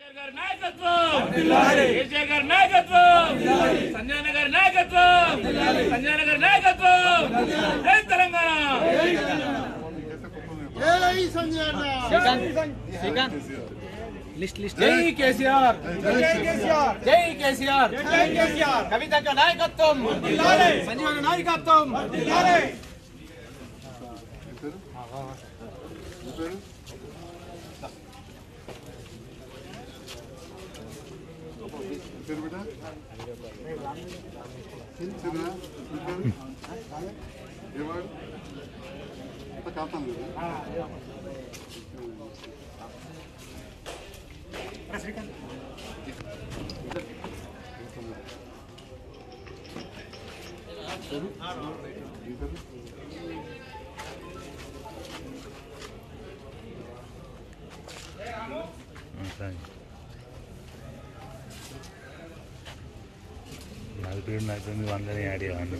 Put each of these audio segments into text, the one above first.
కేసీఆర్ గారి నాయకత్వం కేసీఆర్ గారి నాయకత్వం సంజయ్ గారి నాయకత్వం సంజయ్ గారి నాయకత్వం జై తెలంగాణ జై సంజయ్ అన్న జై కేసీఆర్ జై కేసీఆర్ కవిత నాయకత్వం సంజయ్ నాయకత్వం పేరు బిడ్డ చిన్న ఏవాడు అంత కాతాను కదా ఈ పేరు? నాకు పేరు నాకు తొమ్మిది వందలు యాడ్ చేయాలి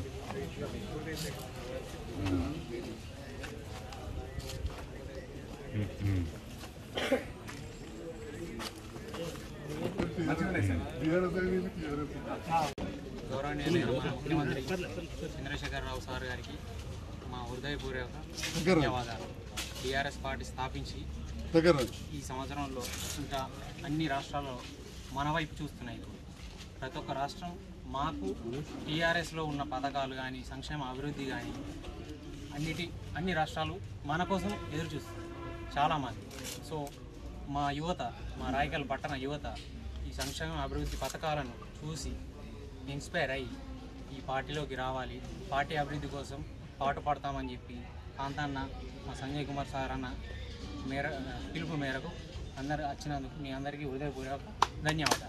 టీఆర్ఎస్ అనేది టీఆర్ఎస్. గౌరవనీయులైన మన ముఖ్యమంత్రి చంద్రశేఖరరావు సార్ గారికి మా హృదయపూర్వక దగ్గర ధన్యవాదాలు టీఆర్ఎస్ పార్టీ స్థాపించి దగ్గర ఈ సంవత్సరంలో ఇంకా అన్ని రాష్ట్రాల్లో మన వైపు చూస్తున్నాయి ప్రతి ఒక్క రాష్ట్రం మాకు టీఆర్ఎస్లో ఉన్న పథకాలు కానీ సంక్షేమ అభివృద్ధి కానీ అన్నిటి అన్ని రాష్ట్రాలు మన కోసం ఎదురు చూస్తుంది చాలామంది సో మా యువత మా రాయకల్ పట్టణ యువత ఈ సంక్షేమ అభివృద్ధి పథకాలను చూసి ఇన్స్పైర్ అయ్యి ఈ పార్టీలోకి రావాలి పార్టీ అభివృద్ధి కోసం పాటు పడతామని చెప్పి కాంతన్న మా సంజయ్ కుమార్ సార్ అన్న మేర పిలుపు మేరకు అందరు వచ్చినందుకు మీ అందరికీ హృదయపూర్వక ధన్యవాదాలు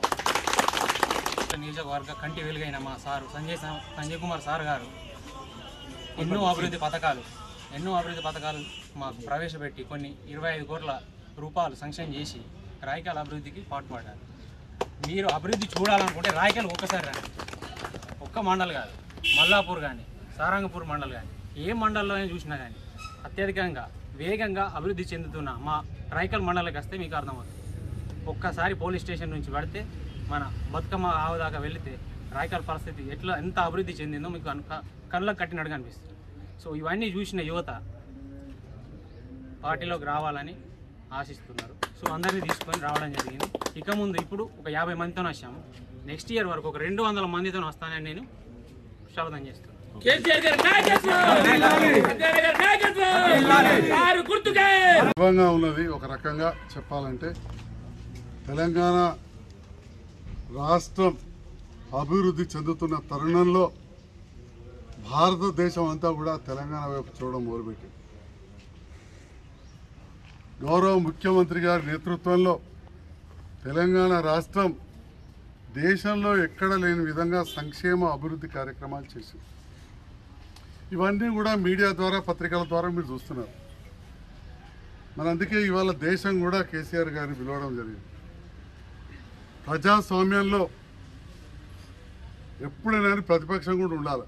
నియోజకవర్గ కంటి వెలుగైన మా సారు సంజయ్ సా- సంజయ్ కుమార్ సార్ గారు ఎన్నో అభివృద్ధి పథకాలు ఎన్నో అభివృద్ధి పథకాలు మాకు ప్రవేశపెట్టి కొన్ని ఇరవై ఐదు కోట్ల రూపాయలు సంక్షేమం చేసి రాయకాల అభివృద్ధికి పాటుపడ్డారు మీరు అభివృద్ధి చూడాలనుకుంటే రాయకాలు ఒక్కసారి రండి ఒక్క మండల్ కాదు మల్లాపూర్ కానీ సారంగపూర్ మండల్ కానీ ఏ మండలంలో చూసినా కానీ అత్యధికంగా వేగంగా అభివృద్ధి చెందుతున్న మా రాయకల్ మండలికి వస్తే మీకు అర్థమవుతుంది ఒక్కసారి పోలీస్ స్టేషన్ నుంచి పడితే మన బతుకమ్మ ఆవు దాకా వెళితే రాయకల్ పరిస్థితి ఎట్లా ఎంత అభివృద్ధి చెందిందో మీకు కన్- క- కళ్ళకు కట్టినట్టుగా అనిపిస్తుంది సో ఇవన్నీ చూసిన యువత పార్టీలోకి రావాలని ఆశిస్తున్నారు సో అందరినీ తీసుకొని రావడం జరిగింది ఇక ముందు ఇప్పుడు ఒక యాభై మందితో వచ్చాము నెక్స్ట్ ఇయర్ వరకు ఒక రెండు వందల మందితో వస్తానని నేను శపథం చేస్తున్నాను కేసీఆర్ గారి నాయకత్వం సంజయ్ గారి నాయకత్వం కారు గుర్తుకే గర్వంగా ఉన్నది ఒక రకంగా చెప్పాలంటే తెలంగాణ రాష్ట్రం అభివృద్ధి చెందుతున్న తరుణంలో భారతదేశం అంతా కూడా తెలంగాణ వైపు చూడడం మొదలుపెట్టింది గౌరవ ముఖ్యమంత్రి గారి నేతృత్వంలో తెలంగాణ రాష్ట్రం దేశంలో ఎక్కడ లేని విధంగా సంక్షేమ అభివృద్ధి కార్యక్రమాలు చేసింది ఇవన్నీ కూడా మీడియా ద్వారా పత్రికల ద్వారా మీరు చూస్తున్నారు మరి అందుకే ఇవాళ దేశం కూడా కేసీఆర్ గారిని పిలవడం జరిగింది ప్రజాస్వామ్యంలో ఎప్పుడైనా ప్రతిపక్షం కూడా ఉండాలి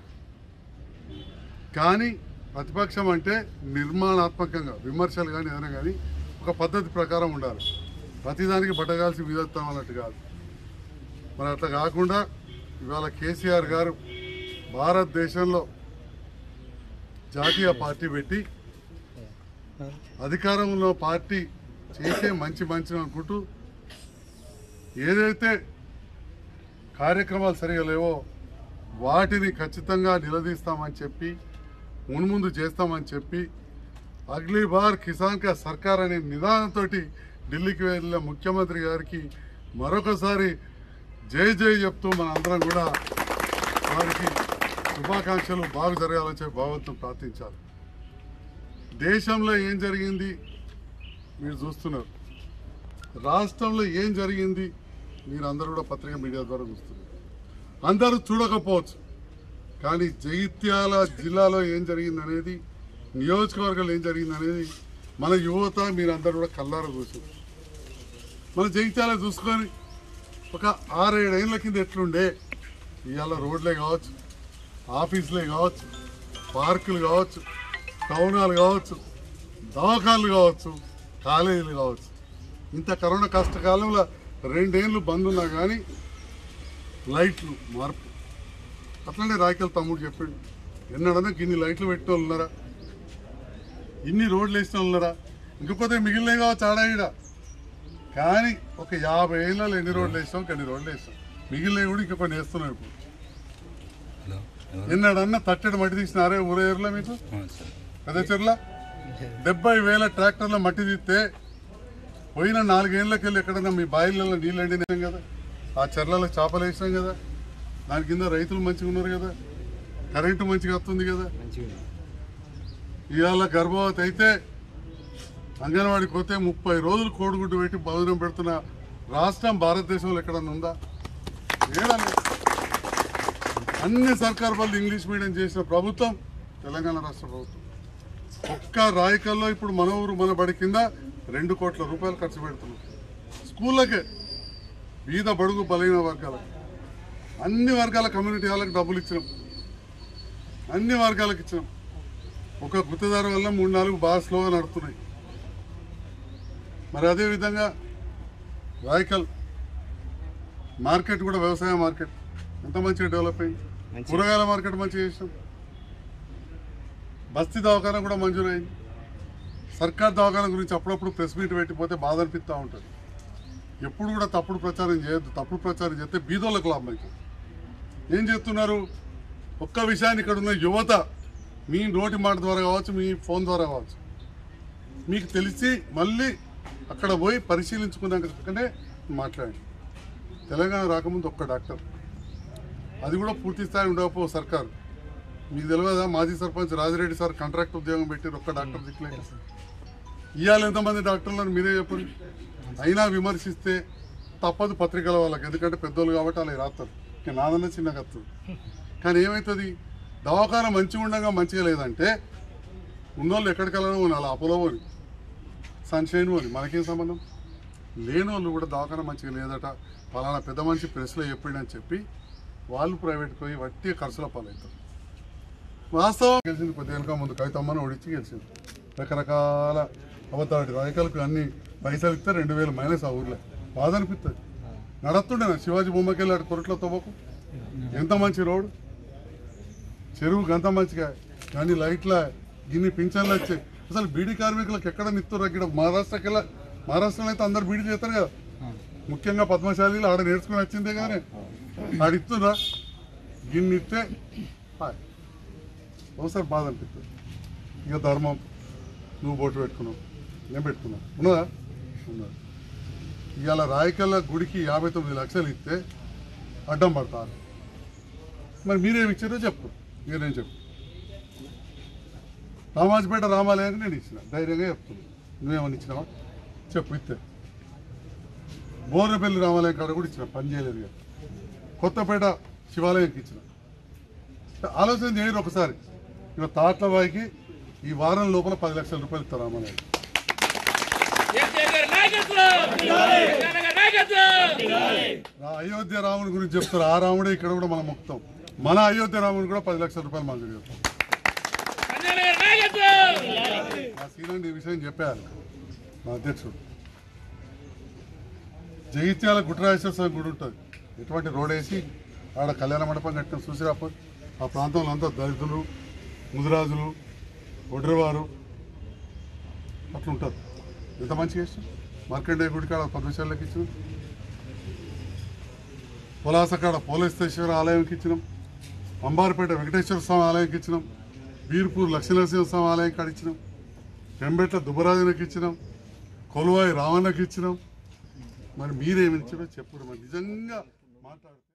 కానీ ప్రతిపక్షం అంటే నిర్మాణాత్మకంగా విమర్శలు కానీ ఏదైనా కానీ ఒక పద్ధతి ప్రకారం ఉండాలి ప్రతిదానికి బట్టగాల్సి విధత్తం అన్నట్టు కాదు మరి అట్లా కాకుండా ఇవాళ కేసీఆర్ గారు భారతదేశంలో జాతీయ పార్టీ పెట్టి అధికారంలో పార్టీ చేసే మంచి మంచి అనుకుంటూ ఏదైతే కార్యక్రమాలు సరిగా లేవో వాటిని ఖచ్చితంగా నిలదీస్తామని చెప్పి మున్ముందు చేస్తామని చెప్పి అగ్లీ బార్ కిసాన్ కా సర్కార్ అనే నిదానంతో ఢిల్లీకి వెళ్ళిన ముఖ్యమంత్రి గారికి మరొకసారి జై జై చెప్తూ మన అందరం కూడా వారికి శుభాకాంక్షలు బాగా జరగాలని చెప్పి భగవంతుని ప్రార్థించాలి దేశంలో ఏం జరిగింది మీరు చూస్తున్నారు రాష్ట్రంలో ఏం జరిగింది మీరు అందరూ కూడా పత్రిక మీడియా ద్వారా చూస్తున్నారు అందరూ చూడకపోవచ్చు కానీ జగిత్యాల జిల్లాలో ఏం జరిగింది అనేది నియోజకవర్గాలు ఏం జరిగింది అనేది మన యువత మీరందరూ కూడా కల్లారా చూసారు మన జగిత్యాల చూసుకొని ఒక ఆరేడేళ్ల కింద ఎట్లుండే ఇవాళ రోడ్లే కావచ్చు ఆఫీసులే కావచ్చు పార్కులు కావచ్చు టౌనాలు కావచ్చు దవాఖాన్లు కావచ్చు కాలేజీలు కావచ్చు ఇంత కరోనా కష్టకాలంలో రెండేళ్ళు బంద్ ఉన్నా కానీ లైట్లు మార్పు అట్లనే రాయకల్ తమ్ముడు చెప్పాడు ఎన్నడన్నా ఇన్ని లైట్లు పెట్టిన వాళ్ళు ఉన్నారా ఇన్ని రోడ్లు వేసిన వాళ్ళు ఉన్నారా ఇంకపోతే మిగిలిన కావచ్చు ఆడ ఈడ కానీ ఒక యాభై ఏళ్ళలో ఎన్ని రోడ్లు వేసాం ఎన్ని రోడ్లు వేసాం మిగిలినవి కూడా ఇంకా కొన్ని వేస్తున్నాం ఇప్పుడు హలో ఎవరు? ఎన్నడన్నా తట్టడి మట్టి తీసినారే ఊరేరులో మీకు ఆ, సార్ పెద్ద చెర్ల డెబ్బై వేల ట్రాక్టర్ల మట్టి తీస్తే పోయిన నాలుగేళ్లకి వెళ్ళి ఎక్కడన్నా మీ బాయిలలో నీళ్ళు ఎండినాం కదా ఆ చెర్లలో చేపలు వేసినాం కదా దాని కింద రైతులు మంచిగా ఉన్నారు కదా కరెంటు మంచిగా వస్తుంది కదా ఇవాళ గర్భవతి అయితే అంగన్వాడికి పోతే ముప్పై రోజులు కోడిగుడ్డు పెట్టి భోజనం పెడుతున్న రాష్ట్రం భారతదేశంలో ఎక్కడన్నా ఉందా ఏడా లేదు. అన్ని సర్కార్ బళ్ళు ఇంగ్లీష్ మీడియం చేసిన ప్రభుత్వం తెలంగాణ రాష్ట్ర ప్రభుత్వం ఒక్క రాయకల్లో ఇప్పుడు మన ఊరు మన బడి కింద రెండు కోట్ల రూపాయలు ఖర్చు పెడుతున్నాం స్కూళ్ళకే వీధ బడుగు బలైన వర్గాలకు అన్ని వర్గాల కమ్యూనిటీ వాళ్ళకి డబ్బులు ఇచ్చినాం అన్ని వర్గాలకు ఇచ్చినాం ఒక గుత్తదారు వల్ల మూడు నాలుగు బాగా స్లోగా నడుస్తున్నాయి మరి అదే విధంగా రాయకల్ మార్కెట్ కూడా వ్యవసాయ మార్కెట్ ఎంత మంచిగా డెవలప్ అయింది కూరగాయల మార్కెట్ మంచిగా చేసినాం బస్తీ దవాఖాన కూడా మంజూరైంది సర్కార్ దవాఖాన గురించి అప్పుడప్పుడు ప్రెస్ మీట్ పెట్టిపోతే బాధ అనిపిస్తూ ఉంటుంది ఎప్పుడు కూడా తప్పుడు ప్రచారం చేయొద్దు తప్పుడు ప్రచారం చేస్తే బీదోళ్ళకు లాభం అవుతుంది ఏం చేస్తున్నారు ఒక్క విషయాన్ని ఇక్కడ ఉన్న యువత మీ నోటి మాట ద్వారా కావచ్చు మీ ఫోన్ ద్వారా కావచ్చు మీకు తెలిసి మళ్ళీ అక్కడ పోయి పరిశీలించుకున్నాకనే మాట్లాడండి తెలంగాణ రాకముందు ఒక్క డాక్టర్ అది కూడా పూర్తి స్థాయి ఉండకపో సర్కారు మీకు తెలియదా మాజీ సర్పంచ్ రాజిరెడ్డి సార్ కాంట్రాక్ట్ ఉద్యోగం పెట్టి ఒక్క డాక్టర్ దిక్కులేక ఇవాళ ఎంతమంది డాక్టర్లను మీరే చెప్పండి అయినా విమర్శిస్తే తప్పదు పత్రికల వాళ్ళకి ఎందుకంటే పెద్దోళ్ళు కాబట్టి అలా రాస్తారు ఇక నాదన్న చిన్నగా వస్తుంది కానీ ఏమవుతుంది దవాఖాన మంచిగా ఉండగా మంచిగా లేదంటే ఉన్నోళ్ళు ఎక్కడికి వెళ్ళడం అలా అపోలో పోని సన్షైన్ పోని మనకేం సంబంధం లేని వాళ్ళు కూడా దవాఖాన మంచిగా లేదట పలానా పెద్ద మనిషి ప్రెస్లో చెప్పిండని చెప్పి వాళ్ళు ప్రైవేట్కి పోయి వట్టి ఖర్చుల పాలవుతారు వాస్తవం గెలిచింది కొద్ది వెనక ముందు కవితమ్మని ఓడించి గెలిచింది రకరకాల అబద్ధాలు రాయకలకు అన్ని పైసలు ఇస్తే రెండు వేలు మైనస్ ఆ ఊర్లో బాధ అనిపిస్తుంది నడుస్తుండే నా శివాజీ బొమ్మకి వెళ్ళాడు కొరట్లో తవ్వకు ఎంత మంచి రోడ్ చెరువు గంత మంచిగా కానీ లైట్ల గిన్ని పింఛన్లు వచ్చాయి అసలు బీడీ కార్మికులకు ఎక్కడ నిత్తురు ఇక్కడ మహారాష్ట్రకి వెళ్ళా మహారాష్ట్రలో అయితే అందరు బీడీ చేస్తారు కదా ముఖ్యంగా పద్మశాలీలు ఆడ నేర్చుకుని వచ్చిందే కానీ ఆడిస్తున్నా గిన్ని ఇస్తే హాయ్ ఒకసారి బాధ అనిపిస్తుంది ఇక ధర్మం నువ్వు బోటు పెట్టుకున్నావు నేను పెట్టుకున్నావు ఉన్నదా ఉన్నది ఇవాళ రాయకల్ల గుడికి యాభై తొమ్మిది లక్షలు ఇస్తే అడ్డం పడతారు మరి మీరేమి ఇచ్చారో చెప్పు ఇక నేను చెప్పు రామాజపేట రామాలయానికి నేను ఇచ్చిన ధైర్యంగా చెప్తున్నా నువ్వేమని ఇచ్చినావా చెప్పు ఇస్తే బోర్నపల్లి రామాలయం కాడ కూడా ఇచ్చిన పని చేయలేదు కదా కొత్తపేట శివాలయంకి ఇచ్చిన ఆలోచన చేయరు ఒకసారి ఇక తాట్లబాయికి ఈ వారం లోపల పది లక్షల రూపాయలు ఇస్తారు రామాలయం కేసీఆర్ గారి నాయకత్వం సంజయ్ గారి నాయకత్వం ఆ అయోధ్య రాముని గురించి చెప్తారు ఆ రాముడే ఇక్కడ కూడా మనం మొక్కుతాం మన అయోధ్య రాముని కూడా పది లక్షల రూపాయలు మంజూరు చేస్తాం సంజయ్ గారి నాయకత్వం నా సీనండి ఈ విషయం చెప్పారు మా అధ్యక్షుడు జగిత్యాల గుట్రాజేశ్వర స్వామి గుడి ఉంటుంది ఎటువంటి రోడ్ వేసి ఆడ కళ్యాణ మండపం కట్టిన చూసిరాపో ఆ ప్రాంతంలో అంతా దళితులు ముదిరాజులు ఒడ్రవారు అట్లుంటారు ఎంత మంచిగా ఇష్టం మార్కండే గుడికి ఆడ పద్మశాలకి ఇచ్చినాం పొలాసకాడ పోలేశ్వర ఆలయంకి ఇచ్చినాం అంబారిపేట వెంకటేశ్వర స్వామి ఆలయంకి ఇచ్చినాం బీర్పూర్ లక్ష్మీనరసింహ స్వామి ఆలయం కాడ ఇచ్చినాం పెంబెట్ల దుబ్బరాజునికి ఇచ్చినాం కొలువాయి రావణకి ఇచ్చినాం మరి మీరేమి ఇచ్చారో చెప్పరు మరి నిజంగా మాట్లాడుతున్నారు